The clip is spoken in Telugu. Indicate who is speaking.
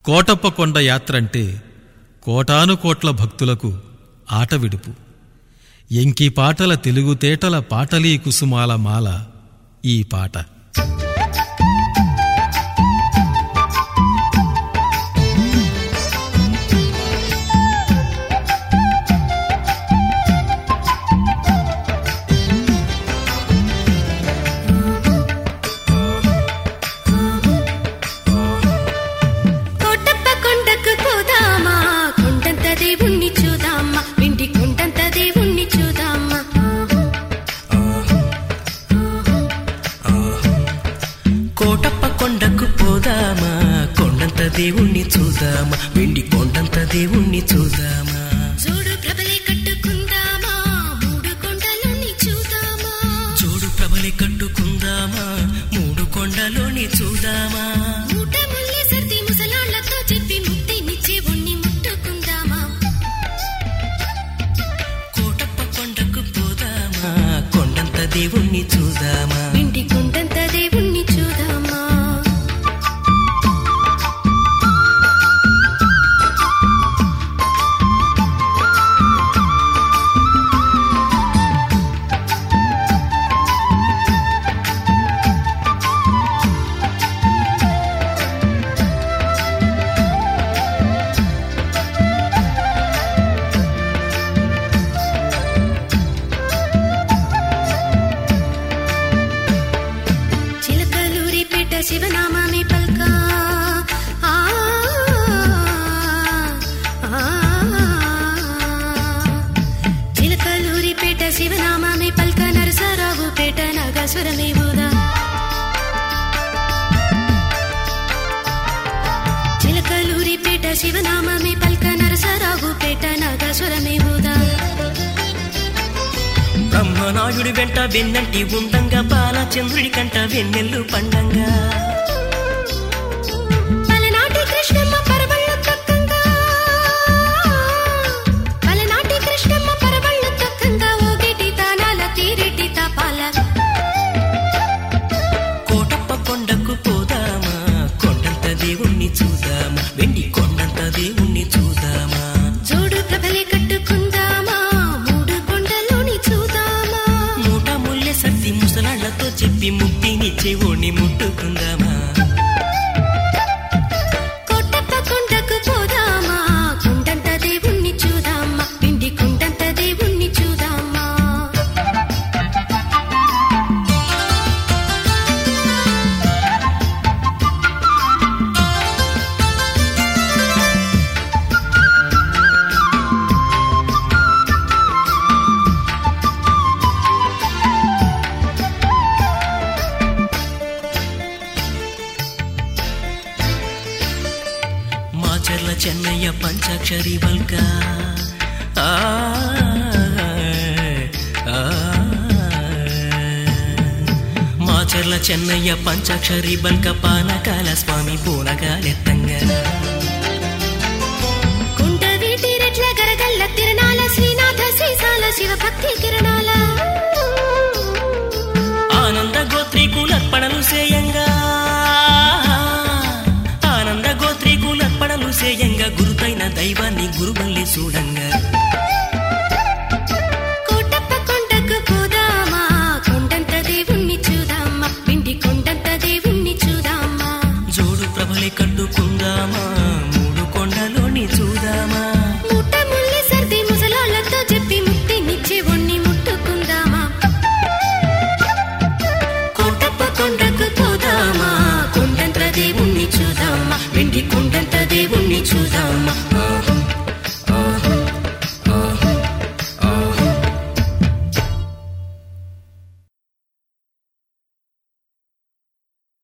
Speaker 1: కోటప్ప కొండ యాత్రంటే కోటాను కోట్ల భక్తులకు ఆట విడుపు ఎంకి పాటల తెలుగుతేటల పాటలీ కుసుమాల మాల ఈ పాట
Speaker 2: కోటప్ప కొండకు పోదామా కొండంత దేవుణ్ణి చూదామా వింటి కొండంత దేవుణ్ణి చూదామా
Speaker 3: కోటప్ప కొండకు పోదామా కొండంత దేవుణ్ణి చూద్దామా వెండి కొండంత దేవుణ్ణి చూద్దామా
Speaker 2: చూడు ప్రభలే కట్టుకుందామా మూడు కొండలని చూదామా
Speaker 3: చూడు ప్రబలి కట్టుకుందామా మూడు కొండలోని చూద్దామా
Speaker 2: మూట ముల్లి సర్ది ముసలాళ్లతో చెప్పి ముక్తినిచ్చే ఉన్ని ముట్టుకుందామా
Speaker 3: కోటప్ప కొండకు పోదామా కొండంత దేవుణ్ణి చూద్దామా
Speaker 2: వింటి కొండంత దేవుణ్ణి చూదామా చిలకలూరిపేట శివనామామి పల్క ఆ, ఆ, చిలకలూరిపేట శివనామామి పల్క నరసరావు పేట నాగేశ్వరమే బోదా చిలకలూరిపేట శివనామామి పల్క నరసరావు పేట నాగేశ్వరమే బోదా
Speaker 3: బ్రహ్మనాయుడి వెంట వెన్నంటి ఉండంగా బాలచంద్రుడి కంట వెన్నెల్లు పండంగా
Speaker 2: పలనాటి కృష్ణమ్మ పరవళ్ళు తొక్కంగా పలనాటి కృష్ణమ్మ పరవళ్ళు తొక్కంగా ఓగిటి తానాల తీరిటి తాపాల
Speaker 3: కోటప్ప కొండకు పోదామా కొండంత దేవుణ్ణి చూద్దామా వెండి కొండంత దేవుణ్ణి చూద్దామా
Speaker 2: జోడు ప్రభలే కట్టుకుందామా మూడు కొండలోని చూదామా
Speaker 3: మూట ముల్లె సత్తి ముసలాళ్లతో చెప్పి ముక్తినిచ్చే ఓణి ముట్టుకుందామా
Speaker 2: కోటప్ప కొండకు పోదామా కొండంత దేవుణ్ణి చూదామా పిండి కొండంత దేవుణ్ణి చూదామా
Speaker 3: మాచర్ల చెన్నయ్య పంచాక్షరి బల్క ఆ, ఆ, మాచర్ల చెన్నయ్య పంచాక్షరి బల్క పానకాల స్వామి పూనకాలెత్తంగా
Speaker 2: కుంట వీటి రెట్ల గరగల్ల తిరణాల శ్రీనాథ శ్రీశాల శివభక్తి కిరణాల
Speaker 3: ఆనంద గోత్రీకులర్పణలు సేయంగా ఆనంద గోత్రీకులర్పణలు సేయంగా గురుతైన దైవాన్ని గురుబల్లి చూడంగా
Speaker 2: కోటప్ప కొండకు పోదామా కొండంత దేవుణ్ణి చూదామా పిండి కొండంత దేవుణ్ణి చూదామా
Speaker 3: జోడు ప్రభలే కట్టుకుందామా మూడు కొండలోని చూదామా